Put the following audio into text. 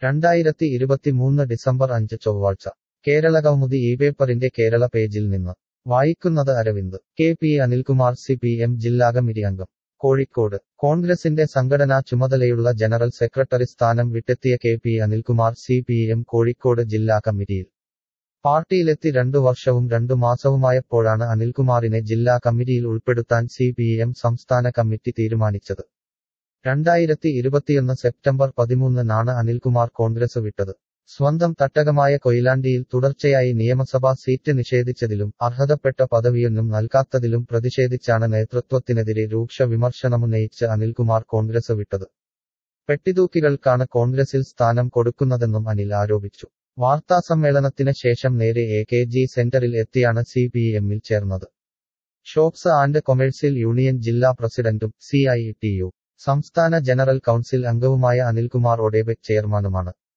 രണ്ടായിരത്തി ഇരുപത്തിമൂന്ന് ഡിസംബർ അഞ്ച് ചൊവ്വാഴ്ച കേരള കൗമുദി ഈ പേപ്പറിന്റെ കേരള പേജിൽ നിന്ന് വായിക്കുന്നത് Aravind K P Anilkumar C P M ജില്ലാ കമ്മിറ്റി അംഗം കോഴിക്കോട് കോൺഗ്രസിന്റെ സംഘടനാ ചുമതലയുള്ള ജനറൽ സെക്രട്ടറി സ്ഥാനം വിട്ടെത്തിയ K P Anilkumar C P M Kozhikode ജില്ലാ കമ്മിറ്റിയിൽ പാർട്ടിയിലെത്തി രണ്ടു വർഷവും രണ്ടു മാസവുമായപ്പോഴാണ് അനിൽകുമാറിനെ ജില്ലാ കമ്മിറ്റിയിൽ ഉൾപ്പെടുത്താൻ സി പി എം സംസ്ഥാന കമ്മിറ്റി തീരുമാനിച്ചത് രണ്ടായിരത്തി ഇരുപത്തിയൊന്ന് സെപ്റ്റംബർ പതിമൂന്നിനാണ് അനിൽകുമാർ കോൺഗ്രസ് വിട്ടത് സ്വന്തം തട്ടകമായ കൊയിലാണ്ടിയിൽ തുടർച്ചയായി നിയമസഭാ സീറ്റ് നിഷേധിച്ചതിലും അർഹതപ്പെട്ട പദവിയൊന്നും നൽകാത്തതിലും പ്രതിഷേധിച്ചാണ് നേതൃത്വത്തിനെതിരെ രൂക്ഷ വിമർശനമുന്നയിച്ച് അനിൽകുമാർ കോൺഗ്രസ് വിട്ടത് പെട്ടിതൂക്കികൾക്കാണ് കോൺഗ്രസിൽ സ്ഥാനം കൊടുക്കുന്നതെന്നും അനിൽ ആരോപിച്ചു വാർത്താസമ്മേളനത്തിന് ശേഷം നേരെ എ കെ ജി സെന്ററിൽ എത്തിയാണ് സി പി എമ്മിൽ ചേർന്നത് ഷോപ്സ് ആൻഡ് കൊമേഴ്സ്യൽ യൂണിയൻ ജില്ലാ പ്രസിഡന്റും സി ഐ ടി യു സംസ്ഥാന ജനറൽ കൗൺസിൽ അംഗവുമായ അനിൽകുമാർ ഒഡേബെ ചെയർമാനുമാണ്